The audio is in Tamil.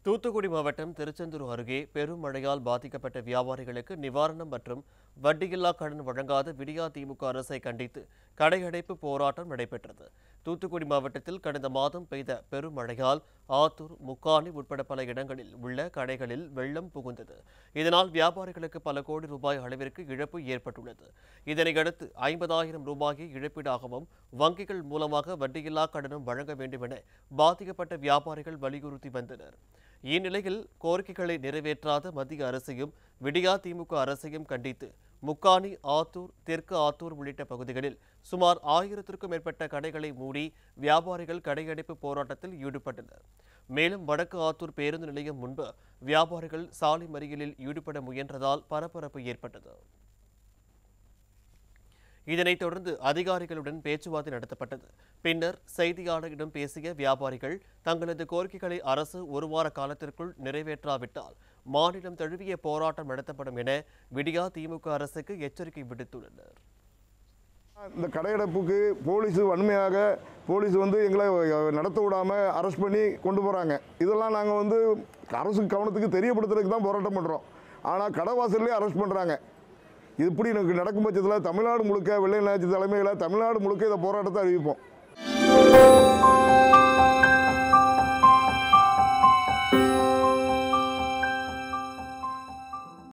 தூத்துக்குடி மாவட்டம் திருச்செந்தூர் அருகே பெரும் மழையால் பாதிக்கப்பட்ட வியாபாரிகளுக்கு நிவாரணம் மற்றும் வட்டியில்லா கடன் வழங்காத விடியா திமுக அரசை கண்டித்து கடையடைப்பு போராட்டம் நடைபெற்றது தூத்துக்குடி மாவட்டத்தில் கடந்த மாதம் பெய்த பெரும் மழையால் ஆத்தூர் முக்காணி உட்பட பல இடங்களில் உள்ள கடைகளில் வெள்ளம் புகுந்தது இதனால் வியாபாரிகளுக்கு பல கோடி ரூபாய் அளவிற்கு இழப்பு ஏற்பட்டுள்ளது இதனையடுத்து ஐம்பதாயிரம் ரூபாயை இழப்பீடாகவும் வங்கிகள் மூலமாக வட்டியில்லா கடனும் வழங்க வேண்டும் என பாதிக்கப்பட்ட வியாபாரிகள் வலியுறுத்தி வந்தனர் இந்நிலையில் கோரிக்கைகளை நிறைவேற்றாத மத்திய அரசையும் விடியா திமுக அரசையும் கண்டித்து முக்காணி ஆத்தூர் தெற்கு ஆத்தூர் உள்ளிட்ட பகுதிகளில் சுமார் ஆயிரத்திற்கும் மேற்பட்ட கடைகளை மூடி வியாபாரிகள் கடையடைப்பு போராட்டத்தில் ஈடுபட்டனர் மேலும் வடக்கு ஆத்தூர் பேருந்து நிலையம் முன்பு வியாபாரிகள் சாலை மறியலில் ஈடுபட முயன்றதால் பரபரப்பு ஏற்பட்டது இதனைத் தொடர்ந்து அதிகாரிகளுடன் பேச்சுவார்த்தை நடத்தப்பட்டது பின்னர் செய்தியாளர்களிடம் பேசிய வியாபாரிகள் தங்களது கோரிக்கைகளை அரசு ஒரு வார காலத்திற்குள் நிறைவேற்றாவிட்டால் மாநிலம் தழுவிய போராட்டம் நடத்தப்படும் என விடியா திமுக அரசுக்கு எச்சரிக்கை விடுத்துள்ளனர் இந்த கடையடைப்புக்கு போலீஸ் வன்மையாக போலீஸ் வந்து எங்களை நடத்த விடாமல் அரெஸ்ட் பண்ணி கொண்டு போகிறாங்க இதெல்லாம் நாங்கள் வந்து அரசு கவனத்துக்கு தெரியப்படுத்துறதுக்கு தான் போராட்டம் பண்ணுறோம் ஆனால் கடை வாசல்லே அரெஸ்ட் பண்ணுறாங்க இது இப்படி எனக்கு நடக்கும் பட்சத்தில் தமிழ்நாடு முழுக்க வெள்ளை நாச்சி தலைமையில் தமிழ்நாடு முழுக்க இந்த போராட்டத்தை அறிவிப்போம்